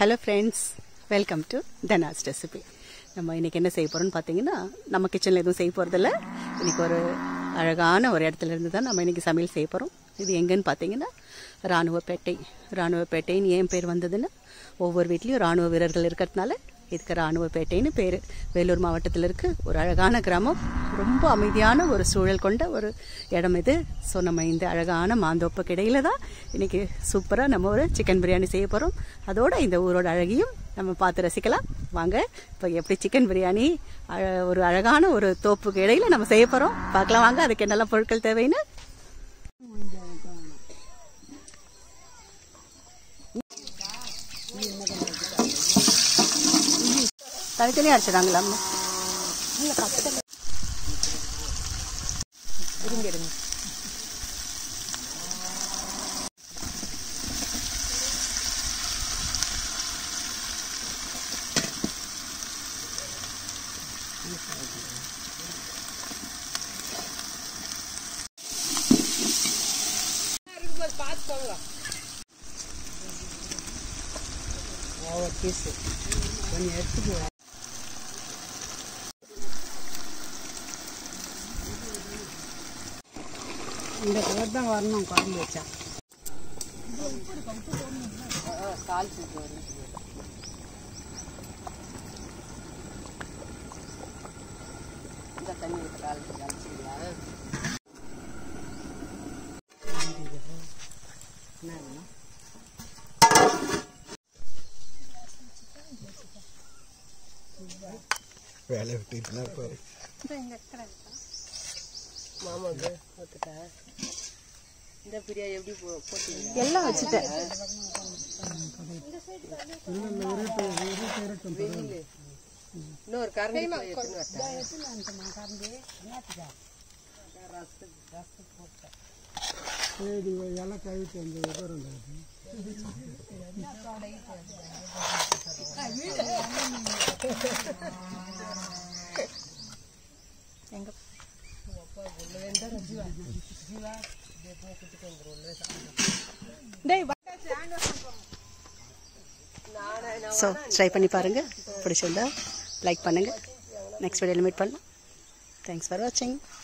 Hello friends welcome to Dhana's recipe நம்ம இன்னைக்கு என்ன செய்ய போறோம்னு பார்த்தீங்கன்னா நம்ம கிச்சனில் எதுவும் செய்ய போகிறதில்ல இன்னைக்கு ஒரு அழகான ஒரு இடத்துல இருந்து தான் நம்ம இன்னைக்கு சமையல் செய்ய போகிறோம் இது எங்கன்னு பார்த்தீங்கன்னா ராணுவப்பேட்டை ராணுவப்பேட்டைன்னு ஏன் பேர் வந்ததுன்னா ஒவ்வொரு வீட்லேயும் ராணுவ வீரர்கள் இருக்கிறதுனால இதுக்கு ராணுவப்பேட்டைன்னு பேர் வேலூர் மாவட்டத்தில் இருக்கு ஒரு அழகான கிராமம் ரொம்ப அமைதியான ஒரு சூழல் கொண்ட ஒரு இடம் இது ஸோ நம்ம இந்த அழகான மாந்தோப்புக்கு இடையில தான் இன்னைக்கு சூப்பராக நம்ம ஒரு சிக்கன் பிரியாணி செய்ய போகிறோம் அதோட இந்த ஊரோட அழகையும் நம்ம பார்த்து ரசிக்கலாம் வாங்க இப்போ எப்படி சிக்கன் பிரியாணி அழ- ஒரு அழகான ஒரு தோப்புக்கு இடையில நம்ம செய்ய போகிறோம் பார்க்கலாம் வாங்க அதுக்கு என்னெல்லாம் பொருட்கள் தேவைன்னு தனித்தனியாக அடிச்சிடாங்களா அம்மா இந்த கலர் தான் வரணும் குழம்பு வச்சா வேலை விட்டுட்டுனா பாரு எல்லாம் வச்சுட்டேன் இது எல்லாம் கழுவிட்டு வந்து விவரம் இல்லை. ஸோ ட்ரை பண்ணி பாருங்கள் பிடிச்சிருந்தா லைக் பண்ணுங்கள் நெக்ஸ்ட் வீடியோவில் மீட் பண்ணலாம் தேங்க்ஸ் ஃபார் வாட்சிங்